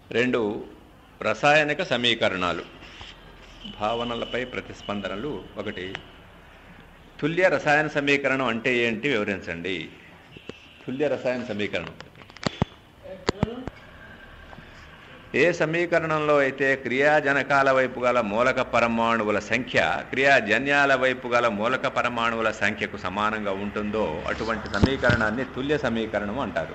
రెండు రసాయనిక సమీకరణాలు భావనలపై ప్రతిస్పందనలు ఒకటి తుల్య రసాయన సమీకరణం అంటే ఏంటి వివరించండి తుల్య రసాయన సమీకరణం ఏ సమీకరణంలో అయితే క్రియాజనకాల వైపు గల మూలక పరమాణువుల సంఖ్య క్రియాజన్యాల వైపు గల మూలక పరమాణువుల సంఖ్యకు సమానంగా ఉంటుందో అటువంటి సమీకరణాన్ని తుల్య సమీకరణం అంటారు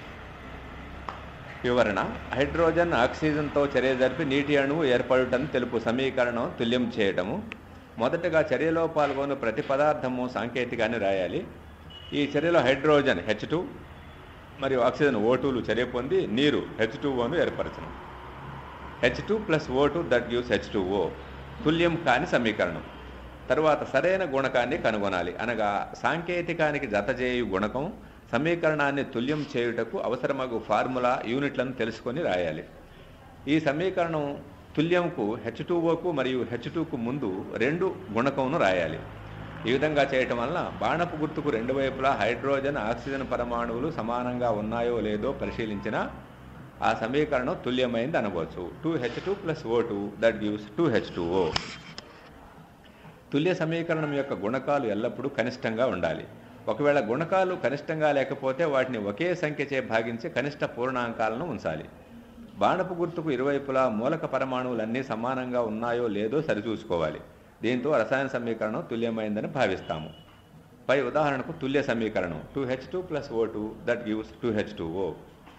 వివరణ హైడ్రోజన్ ఆక్సిజన్తో చర్య జరిపి నీటి అణువు ఏర్పడుటను తెలుపు సమీకరణం తుల్యం చేయటము మొదటగా చర్యలో పాల్గొన్న ప్రతి పదార్థము సాంకేతికాన్ని రాయాలి ఈ చర్యలో హైడ్రోజన్ హెచ్ టూ మరియు ఆక్సిజన్ ఓ టూలు చర్య పొంది నీరు హెచ్ టూ ఓను ఏర్పరచను H two plus O two that gives H two O తుల్యం కాని సమీకరణం తరువాత సరైన గుణకాన్ని కనుగొనాలి అనగా సాంకేతికానికి జతచేయు గుణకం సమీకరణాన్ని తుల్యం చేయుటకు అవసరమగు ఫార్ములా యూనిట్లను తెలుసుకొని రాయాలి ఈ సమీకరణం తుల్యంకు హెచ్ టూఓకు మరియు హెచ్ టూకు ముందు రెండు గుణకమును రాయాలి ఈ విధంగా చేయటం వలన బాణపు గుర్తుకు రెండు వైపులా హైడ్రోజన్ ఆక్సిజన్ పరమాణువులు సమానంగా ఉన్నాయో లేదో పరిశీలించిన ఆ సమీకరణం తుల్యమైంది అనవచ్చు two H two plus O two that gives two H two O తుల్య సమీకరణం యొక్క గుణకాలు ఎల్లప్పుడూ కనిష్టంగా ఉండాలి ఒకవేళ గుణకాలు కనిష్టంగా లేకపోతే వాటిని ఒకే సంఖ్యచే భాగించి కనిష్ట పూర్ణాంకాలను ఉంచాలి బాణపు గుర్తుకు ఇరువైపులా మూలక పరమాణువులన్నీ సమానంగా ఉన్నాయో లేదో సరిచూసుకోవాలి దీంతో రసాయన సమీకరణం తుల్యమైందని భావిస్తాము పై ఉదాహరణకు తుల్య సమీకరణం two H two plus O two that gives two H two O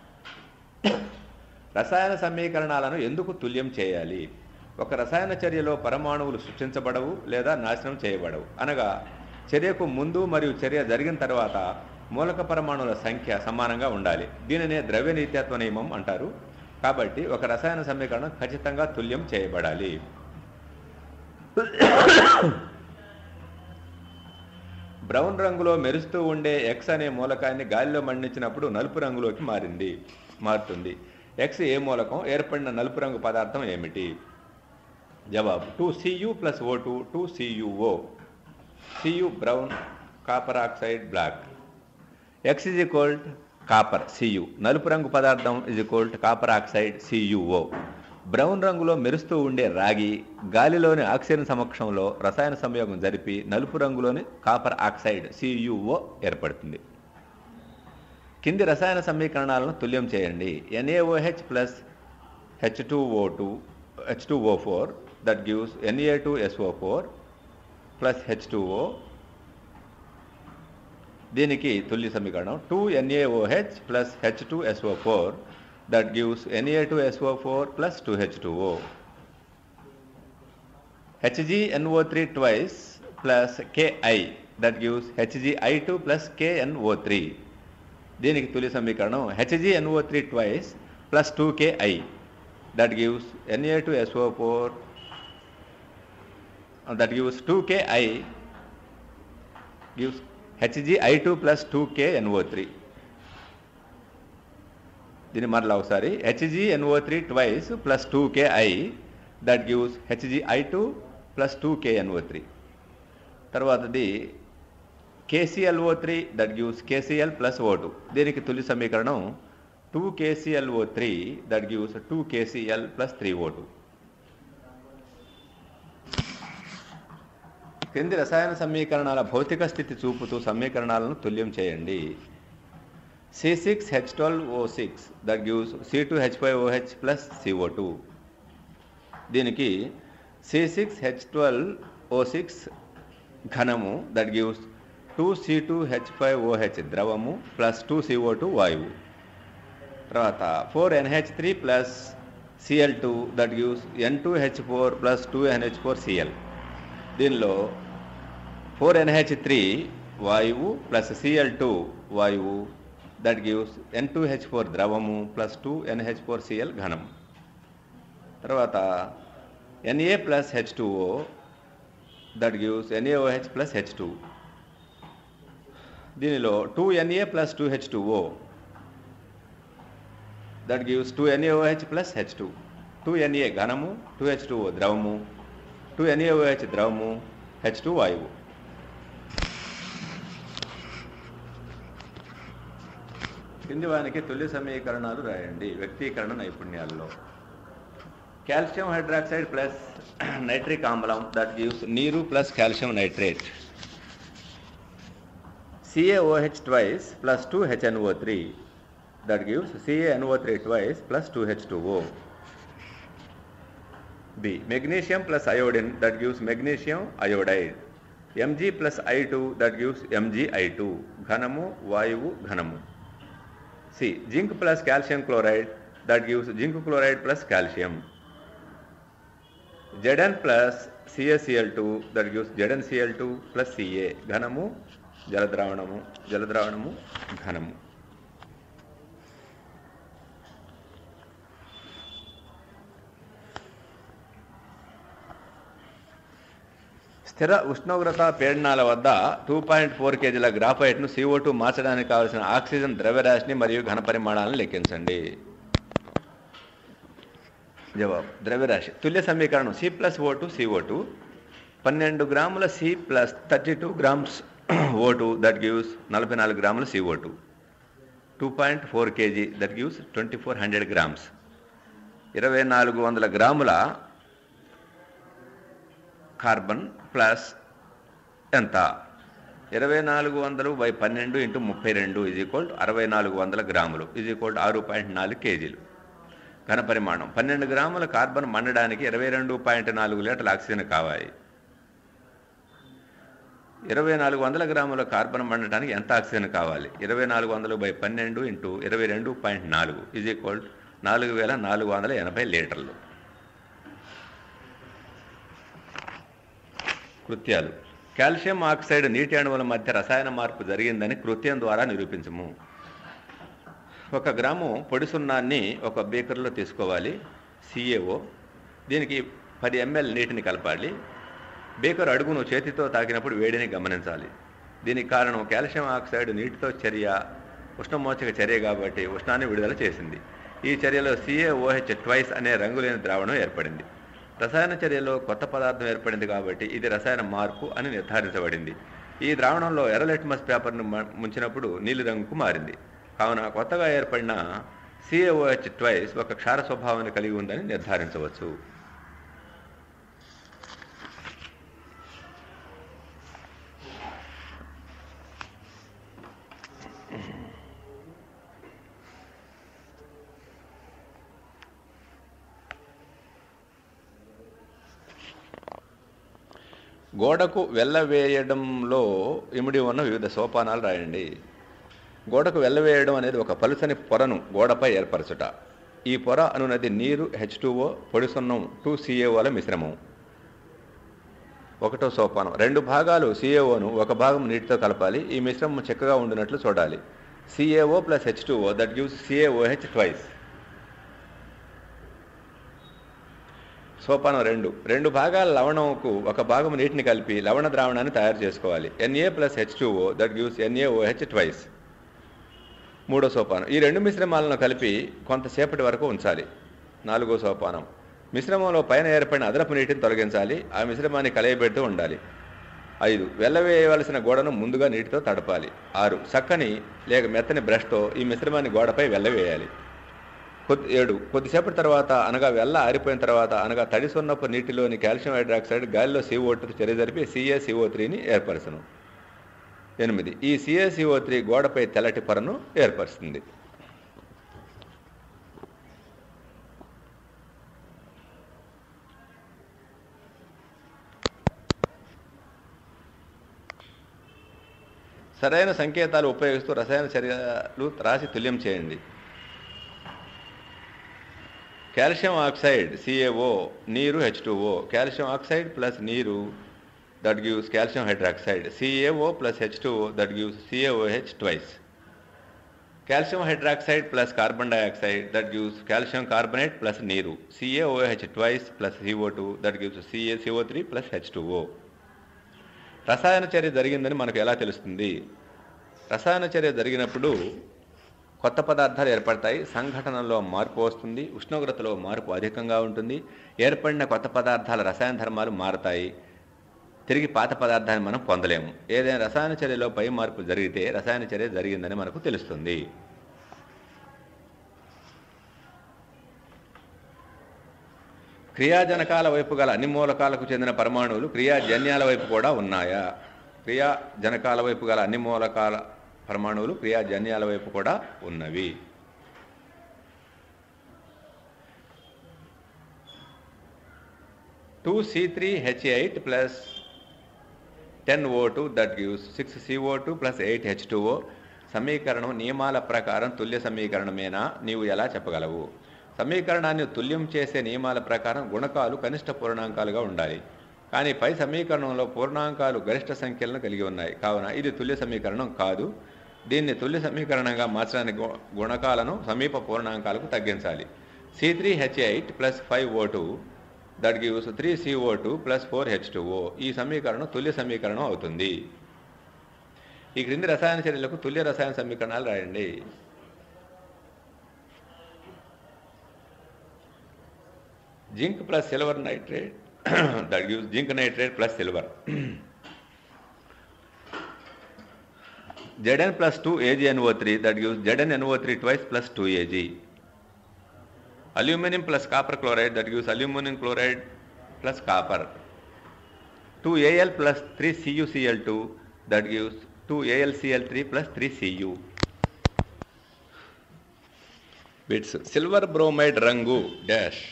రసాయన సమీకరణాలను ఎందుకు తుల్యం చేయాలి ఒక రసాయన చర్యలో పరమాణువులు సృష్టించబడవు లేదా నాశనం చేయబడవు అనగా చర్యకు ముందు మరియు చర్య జరిగిన తర్వాత మూలక పరమాణువుల సంఖ్య సమానంగా ఉండాలి దీనినే ద్రవ్య నీత్యత్వ నియమం అంటారు కాబట్టి ఒక రసాయన సమీకరణం ఖచ్చితంగా తుల్యం చేయబడాలి బ్రౌన్ రంగులో మెరుస్తూ ఉండే ఎక్స్ అనే మూలకాన్ని గాలిలో మండించినప్పుడు నలుపు రంగులోకి మారింది మారుతుంది ఎక్స్ ఏ మూలకం ఏర్పడిన నలుపు రంగు పదార్థం ఏమిటి జవాబు two C U plus O two two C U O C U brown copper oxide black X is equalled copper C U నలుపు రంగు పదార్థం is equalled copper oxide C U O brown రంగులో మెరుస్తూ ఉండే రాగి గాలిలోని ఆక్సిజన్ సమక్షంలో రసాయన సంయోగం జరిపి నలుపు రంగులోని కాపర్ ఆక్సైడ్ సియుఓ ఏర్పడుతుంది కింది రసాయన సమీకరణాలను తుల్యం చేయండి N A O H plus H two O two H two O four that gives N A two S O four plus H two O దీనికి తుల్య సమీకరణం two N A O H plus H two S O four that gives Na2SO4 plus 2H2O. HgNO3 twice plus Ki that gives HgI2 plus KNO3. దీనికి తులి సమీకరణం HgNO3 twice plus 2Ki that gives Na2SO4 that gives 2Ki gives HgI2 plus 2KNO3. దీన్ని మరలా ఒకసారి H G N O three twice plus two K I that gives H G I two plus two K N O three తర్వాతది K C L O three that gives K C L plus O two దీనికి తులి సమీకరణం two K C L O three that gives two K C L plus three O two క్రింది రసాయన సమీకరణాల భౌతిక స్థితి చూపుతూ సమీకరణాలను తుల్యం చేయండి C6H12O6 that gives C2H5OH plus CO2 దీనికి C6H12O6 ఘనము that gives two C two H five O H ద్రవము ప్లస్ టూ సిఓ టూ వాయువు తర్వాత four N H three plus C L two that gives N two H four plus two N H four C L దీనిలో four N H three వాయువు plus C L two వాయువు that gives N two H four ద్రవము plus two N H four C L ఘనం తర్వాత N A plus H two O that gives N A O H plus H two దీనిలో two N A plus two H two O that gives two N A O H plus H two two N A ఘనము two H two O ద్రవము two N A O H ద్రవము H two వాయువు కింది వానికి తుల్య సమీకరణాలు రాయండి వ్యక్తీకరణ నైపుణ్యాల్లో కాల్షియం హైడ్రాక్సైడ్ ప్లస్ నైట్రిక్ ఆమ్లం దట్ గివ్స్ నీరు plus calcium nitrate CaOH twice plus 2HNO3 that gives CaNO3 twice plus 2H2O. B. Magnesium plus iodine that gives magnesium iodide. Mg plus I2 that gives MgI2. ఘనము వాయువు ఘనము C. Zinc plus calcium chloride that gives zinc chloride plus calcium. Zn plus CaCl2 that gives ZnCl2 plus Ca. ఘనము జలద్రావణము జలద్రావణము ఘనము స్థిర ఉష్ణోగ్రత పీడనాల వద్ద two point four కేజీల గ్రాఫైట్ను CO two మార్చడానికి కావలసిన oxygen ద్రవ్యరాశిని మరియు ఘన పరిమాణాలను లెక్కించండి జవాబు ద్రవ్యరాశి తుల్య సమీకరణం C plus O two C O two పన్నెండు గ్రాముల C plus thirty two grams O two that gives నలభై నాలుగు గ్రాముల C O two two point four K G that gives twenty four hundred grams ఇరవై నాలుగు వందల గ్రాముల కార్బన్ ప్లస్ ఎంత ఇరవై నాలుగు వందలు బై పన్నెండు ఇంటూ ముప్పై రెండు ఈజ్ ఈక్వల్ అరవై నాలుగు వందల గ్రాములు ఈజ్ ఈక్వల్ ఆరు పాయింట్ నాలుగు కేజీలు ఘన పరిమాణం పన్నెండు గ్రాముల కార్బన్ మండడానికి ఇరవై రెండు పాయింట్ నాలుగు లీటర్ల ఆక్సిజన్ కావాలి ఇరవై నాలుగు వందల గ్రాముల కార్బన్ మండటానికి ఎంత ఆక్సిజన్ కావాలి ఇరవై నాలుగు వందలు బై పన్నెండు ఇంటూ ఇరవై రెండు పాయింట్ నాలుగు ఈజ్ ఈక్వల్ నాలుగు వేల నాలుగు వందల ఎనభై లీటర్లు కృత్యాలు కాల్షియం ఆక్సైడ్ నీటి అణువుల మధ్య రసాయన మార్పు జరిగిందని కృత్యం ద్వారా నిరూపించము ఒక గ్రాము పొడి సున్నాన్ని ఒక బీకర్లో తీసుకోవాలి సిఏఓ దీనికి పది ఎంఎల్ నీటిని కలపాలి బీకర్ అడుగును చేతితో తాకినప్పుడు వేడిని గమనించాలి దీనికి కారణం కాల్షియం ఆక్సైడ్ నీటితో చర్య ఉష్ణమోచక చర్య కాబట్టి ఉష్ణాన్ని విడుదల చేసింది ఈ చర్యలో సిఏఓహెచ్ ట్వైస్ అనే రంగులేని ద్రావణం ఏర్పడింది రసాయన చర్యలో కొత్త పదార్థం ఏర్పడింది కాబట్టి ఇది రసాయన మార్పు అని నిర్ధారించబడింది ఈ ద్రావణంలో ఎర్ర లిట్మస్ పేపర్ను మ- ముంచినప్పుడు నీలి రంగుకు మారింది కావున కొత్తగా ఏర్పడిన సిఏఓహెచ్ ట్వైస్ ఒక క్షార స్వభావాన్ని కలిగి ఉందని నిర్ధారించవచ్చు గోడకు వెళ్ళవేయడంలో ఇమిడి ఉన్న వివిధ సోపానాలు రాయండి గోడకు వెళ్ళవేయడం అనేది ఒక పలుసని పొరను గోడపై ఏర్పరచుట ఈ పొర అనున్నది నీరు హెచ్ టూఓ పొడి సున్నం టూ సిఏఓల మిశ్రమం ఒకటో సోపానం రెండు భాగాలు సిఏఓను ఒక భాగం నీటితో కలపాలి ఈ మిశ్రమం చిక్కగా ఉండినట్లు చూడాలి C A O plus H two O that gives C A O H twice సోపానం రెండు రెండు భాగాల లవణంకు ఒక భాగం నీటిని కలిపి లవణ ద్రావణాన్ని తయారు చేసుకోవాలి N A plus H two O that gives N A O H twice మూడో సోపానం ఈ రెండు మిశ్రమాలను కలిపి కొంతసేపటి వరకు ఉంచాలి నాలుగో సోపానం మిశ్రమంలో పైన ఏర్పడిన అదనపు నీటిని తొలగించాలి ఆ మిశ్రమాన్ని కలయబెడుతూ ఉండాలి ఐదు వెళ్ళవేయవలసిన గోడను ముందుగా నీటితో తడపాలి ఆరు చక్కని లేక మెత్తని బ్రష్తో ఈ మిశ్రమాన్ని గోడపై వెళ్ళవేయాలి కొద్ది ఏడు కొద్దిసేపటి తర్వాత అనగా వెల్ల ఆరిపోయిన తర్వాత అనగా తడి సున్నపు నీటిలోని కాల్షియం హైడ్రాక్సైడ్ గాలిలో సిఓ టూ చర్య జరిపి సిఏ సిఓ త్రీని ఏర్పరచును ఎనిమిది ఈ సిఏ సిఓ త్రీ గోడపై తెల్లటి పొరను ఏర్పరుస్తుంది సరైన సంకేతాలు ఉపయోగిస్తూ రసాయన చర్యలు రాసి తుల్యం చేయండి కాల్షియం ఆక్సైడ్ సిఏఓ నీరు H two O calcium oxide plus నీరు that gives calcium hydroxide C A O plus H two O that gives C A O H twice calcium hydroxide plus carbon dioxide that gives calcium carbonate plus నీరు C A O H twice plus C O two that gives C A C O three plus H two O రసాయన చర్య జరిగిందని మనకు ఎలా తెలుస్తుంది రసాయన చర్య జరిగినప్పుడు కొత్త పదార్థాలు ఏర్పడతాయి సంఘటనలో మార్పు వస్తుంది ఉష్ణోగ్రతలో మార్పు అధికంగా ఉంటుంది ఏర్పడిన కొత్త పదార్థాల రసాయన ధర్మాలు మారతాయి తిరిగి పాత పదార్థాన్ని మనం పొందలేము ఏదైనా రసాయన చర్యలో పై మార్పు జరిగితే రసాయన చర్య జరిగిందని మనకు తెలుస్తుంది క్రియాజనకాల వైపు గల అన్ని మూలకాలకు చెందిన పరమాణువులు క్రియాజన్యాల వైపు కూడా ఉన్నాయా క్రియాజనకాల వైపు గల అన్ని మూలకాల పరమాణువులు క్రియాజన్యాల వైపు కూడా ఉన్నవి two C three H eight plus ten O two that gives six C O two plus eight H two O సమీకరణం నియమాల ప్రకారం తుల్య సమీకరణమేనా నీవు ఎలా చెప్పగలవు సమీకరణాన్ని తుల్యం చేసే నియమాల ప్రకారం గుణకాలు కనిష్ట పూర్ణాంకాలుగా ఉండాలి కానీ పై సమీకరణంలో పూర్ణాంకాలు గరిష్ట సంఖ్యలను కలిగి ఉన్నాయి కావున ఇది తుల్య సమీకరణం కాదు దీన్ని తుల్య సమీకరణంగా మార్చడానికి గు- గుణకాలను సమీప పూర్ణాంకాలకు తగ్గించాలి C three H eight plus five O two that gives three C O two plus four H two O ఈ సమీకరణం తుల్య సమీకరణం అవుతుంది ఈ క్రింది రసాయన చర్యలకు తుల్య రసాయన సమీకరణాలు రాయండి zinc plus silver nitrate that gives zinc nitrate plus silver Zn plus 2 AgNO3 that gives ZnNO3 twice plus 2 Ag. Aluminum plus copper chloride that gives aluminum chloride plus copper. 2 Al plus 3 CuCl2 that gives 2 AlCl3 plus 3 Cu. Bits silver bromide రంగు dash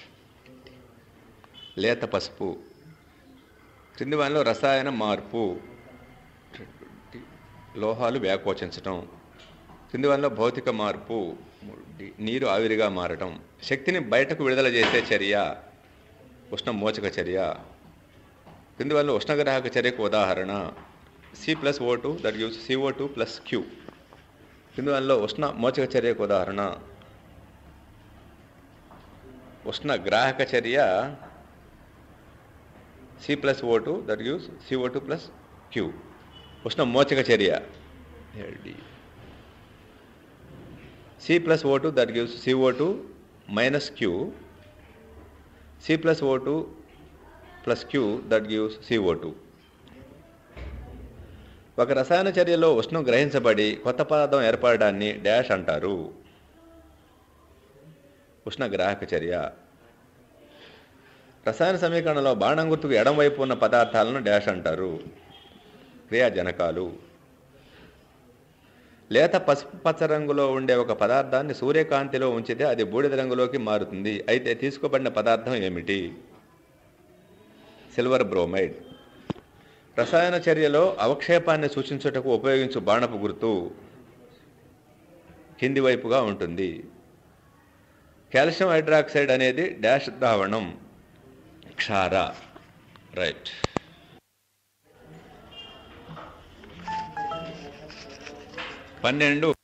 లేత పసుపు క్రింది వానిలో రసాయన మార్పు లోహాలు వ్యాకోచించటం కింది వల్ల భౌతిక మార్పు నీరు ఆవిరిగా మారటం శక్తిని బయటకు విడుదల చేసే చర్య ఉష్ణ మోచక చర్య కింది వల్ల ఉష్ణగ్రాహక చర్యకు ఉదాహరణ C plus O two that gives C O two plus Q కింది వల్ల ఉష్ణ మోచక చర్యకు ఉదాహరణ ఉష్ణ గ్రాహక చర్య C plus O two that gives C O two plus Q ఉష్ణ మోచక చర్య C plus O two that gives C O two minus Q C plus O two plus Q that gives C O two ఒక రసాయన చర్యలో ఉష్ణం గ్రహించబడి కొత్త పదార్థం ఏర్పడడాన్ని డాష్ అంటారు ఉష్ణ గ్రాహక చర్య రసాయన సమీకరణలో బాణం గుర్తుకు ఎడం వైపు ఉన్న పదార్థాలను డాష్ అంటారు క్రియాజనకాలు లేత పసుపు పచ్చ రంగులో ఉండే ఒక పదార్థాన్ని సూర్యకాంతిలో ఉంచితే అది బూడిద రంగులోకి మారుతుంది అయితే తీసుకోబడిన పదార్థం ఏమిటి సిల్వర్ బ్రోమైడ్ రసాయన చర్యలో అవక్షేపాన్ని సూచించుటకు ఉపయోగించు బాణపు గుర్తు కింది వైపుగా ఉంటుంది కాల్షియం హైడ్రాక్సైడ్ అనేది డాష్ ద్రావణం క్షార రైట్ పన్నెండు